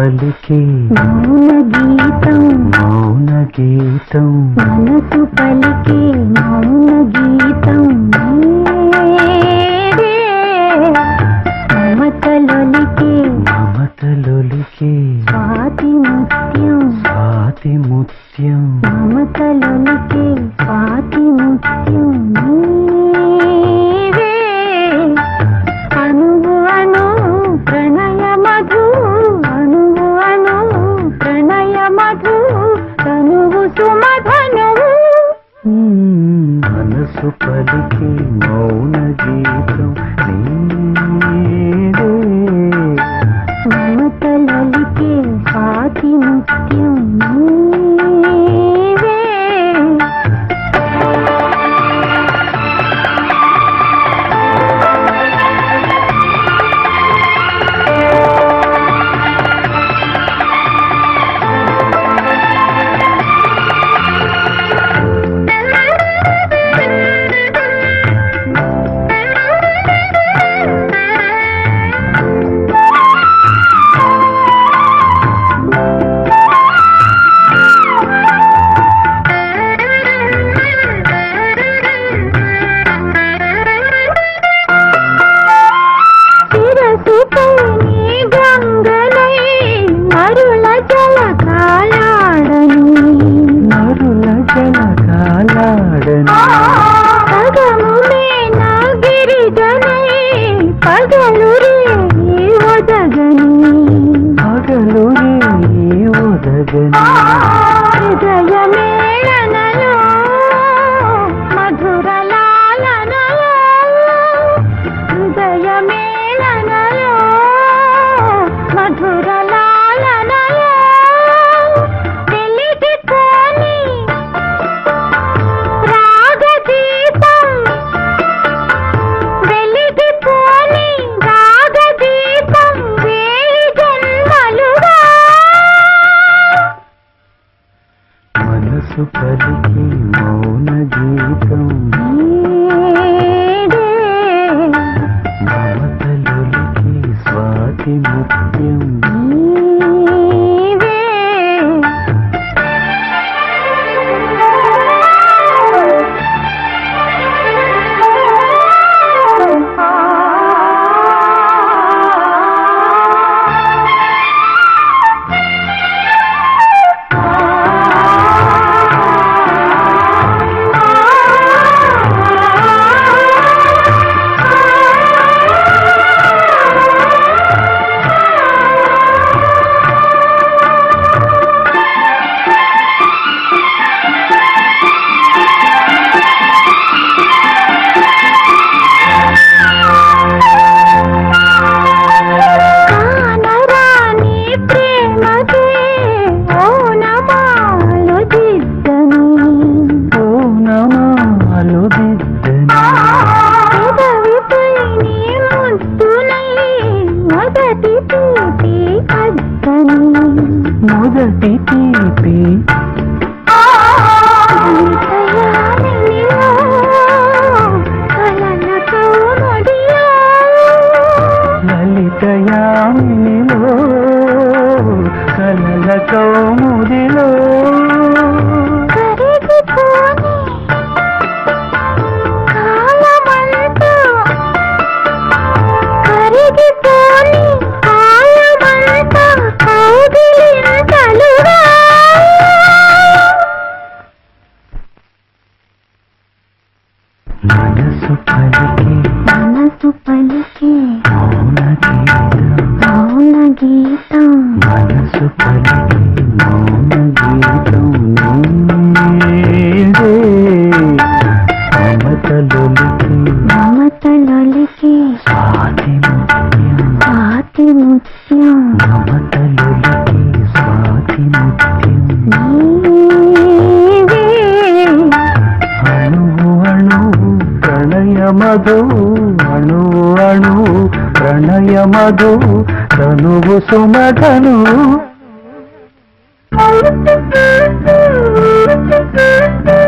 పలికే మౌన గీతం మౌన గీతం మనసు పలికే మౌన గీతం నీవే. మమతలొలికే మమతలొలికే స్వాతి ముత్యం స్వాతి ముత్యం మమతలొలికే స్వాతి ముత్యం నీవే. అణువు అణు ప్రణయ మధు అణువు అణు ప్రణయ మధు తనువు సుమధనువు మనసు పలికే మౌన గీతం నీవే మమతలొలికే స్వాతి ముత్యం నీవే శిరసుపై నీ గంగలై మరుల జల కాలాడని నరుల జల కాలాడని పదములే నా గిరిజనై పగలు రే ఒదగని పగలు రే ఉదగని హృదయ మేళనలో మధుర లాలనలో హృదయ మేళనలో మధుర లాలనలో వెలిగిపోని రాగదీపం వెలిగిపోని రాగదీపం వేయి జన్మలుగా మనసు పలికే మౌన గీతం నీడే మమతలొలికే స్వాతి ముత్యం నీవే కానరాని ప్రేమకే ఓనమాలు దిద్దని ఓ నమాలు దిద్దని పెదవిపై నీ ముద్దునై మొదటి తీపి అద్దని మొదటి తీపి నితయానిలో కలల కౌముడిలో లలితయామినిలో కలల కౌముదిలో కరిగిపోని కాలమంతా కరిగిపోని కాలమంతా కౌగిలింతలుగా మనసు పలికే మనసు పలికే మౌన గీతం మౌన గీతం మనసు పలికే మౌన గీతం నీదే మమతలొలికే మమతలొలికే స్వాతి ముత్యం స్వాతి ముత్యం మమతలొలికే స్వాతి ముత్యం నీవే అణువు అణువు ప్రణయ మధు అణువు అణువు ప్రణయ మధు తనువు సుమధను Thank you.